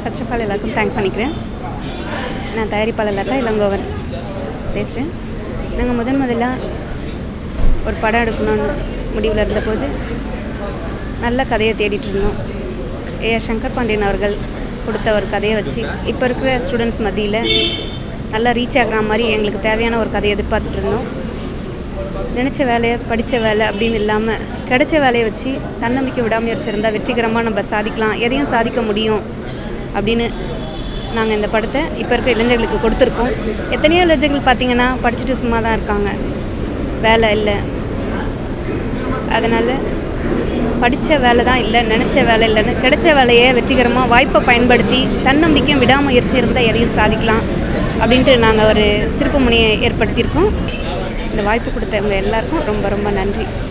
first of all எல்லாருக்கும் thank பண்ணிக்கிறேன் நான் தயாரிப்பாளர் லதா இளங்கோவன் பேசுகிறேன் நாங்கள் முதன் முதல்ல ஒரு படம் எடுக்கணும்னு முடிவில் இருந்தபோது நல்ல கதையை தேடிட்டு இருந்தோம் ஏ ஆர் சங்கர் பாண்டியன் அவர்கள் கொடுத்த ஒரு கதையை வச்சு இப்போ இருக்கிற ஸ்டூடெண்ட்ஸ் மத்தியில் நல்லா ரீச் ஆகுற மாதிரி எங்களுக்கு தேவையான ஒரு கதையை எதிர்பார்த்துட்டு இருந்தோம் நினச்ச வேலையை படித்த வேலை அப்படின்னு இல்லாமல் கிடைச்ச வேலையை வச்சு தன்னம்பிக்கை விடாமுயற்சி இருந்தால் வெற்றிகரமாக நம்ம சாதிக்கலாம் எதையும் சாதிக்க முடியும் அப்படின்னு நாங்கள் இந்த படத்தை இப்போ இருக்க இளைஞர்களுக்கு கொடுத்துருக்கோம் எத்தனையோ இளைஞர்கள் பார்த்தீங்கன்னா படிச்சுட்டு சும்மா தான் இருக்காங்க வேலை இல்லை அதனால் படித்த வேலை தான் இல்லை நினச்ச வேலை இல்லைன்னு கிடைச்ச வேலையை வெற்றிகரமாக வாய்ப்பை பயன்படுத்தி தன்னம்பிக்கையும் விடாமுயற்சி இருந்தால் எதையும் சாதிக்கலாம் அப்படின்ட்டு நாங்கள் ஒரு திருப்பு முனையை ஏற்படுத்தியிருக்கோம் இந்த வாய்ப்பு கொடுத்தவங்க எல்லாருக்கும் ரொம்ப ரொம்ப நன்றி